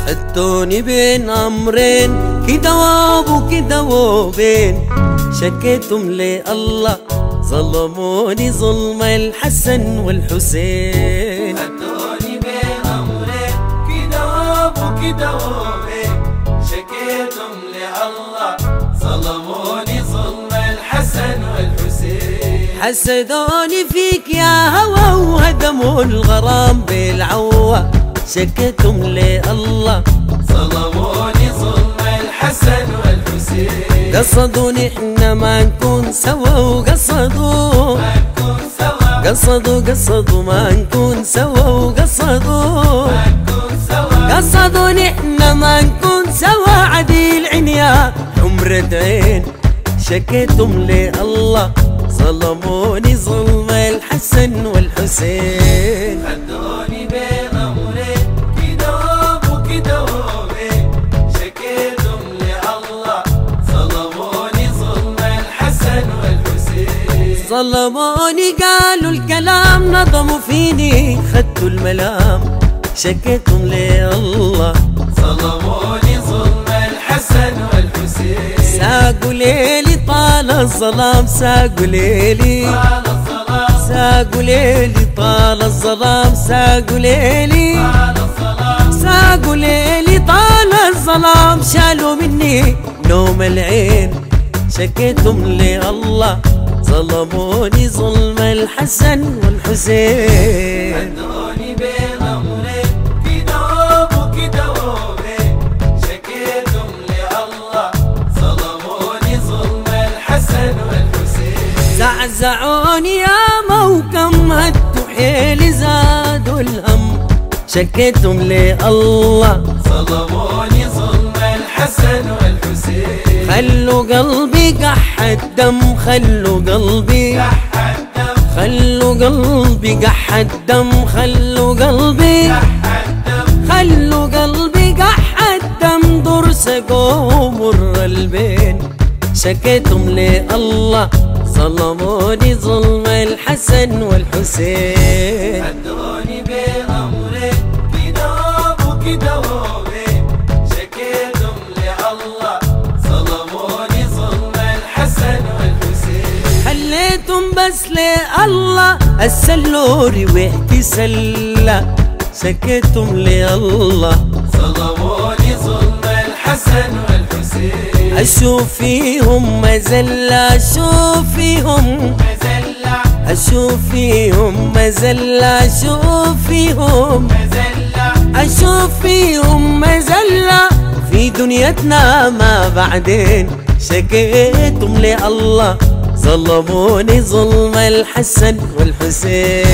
حطوني بين امرين كده وابو كده وبين شكيتم لي الله ظلموني ظلم الحسن والحسين حطوني بين امرين كده وابو كده وبين شكيتم لله ظلموني ظلم الحسن والحسين حسدوني فيك يا هوى وهدموا الغرام بالعوة شكيتم لي الله ظلموني ظلم الحسن والحسين قصدوني احنا ما نكون سوا وقصدوا ما نكون سوا قصدوا قصدوا ما نكون سوا وقصدوا ما نكون سوا قصدوني احنا ما نكون سوا عديل عنيا حمرة عين شكيتم لي الله ظلموني ظلم الحسن والحسين حطوني بين امرين كده وابو كده وبين شكيتم لله ظلموني ظلم الحسن والحسين ظلموني قالوا الكلام نظموا فيني خدوا الملام شكيتم لي الله ظلموني ظلم الحسن والحسين ساقوا ليلي طال الظلام ساقوا ليلي على الصلاة ساقوا ليلي طال الظلام ساقوا ليلي على الصلاة ساقوا ليلي طال الظلام شالوا مني نوم العين شكيتم لي الله ظلموني ظلم الحسن والحسين حطوني بين امرين كده وابو كده وبين شكيتم لله ظلموني ظلم الحسن والحسين زعزعوني يا موكم هدوا حيلي زادوا الهم شكيتم لي الله ظلموني ظلم الحسن والحسين خلوا قلبي قح الدم خلوا قلبي كح الدم خلوا قلبي قح الدم خلوا قلبي كح الدم خلوا قلبي قح الدم درس مر البين شكيتم لي الله ظلموني ظلم الحسن والحسين حطوني بين امرين كده وابو كده وبين شكيتم لله ظلموني ظلم الحسن والحسين خليتم بس لي الله السلوري واحتسلا سكتم لي الله ظلموني ظلم الحسن والحسين اشوف فيهم مزلة اشوف فيهم مزلع اشوف فيهم مزلة اشوف فيهم مزلع اشوف فيهم مزلة في دنيتنا ما بعدين شكيتم لي الله ظلموني ظلم الحسن والحسين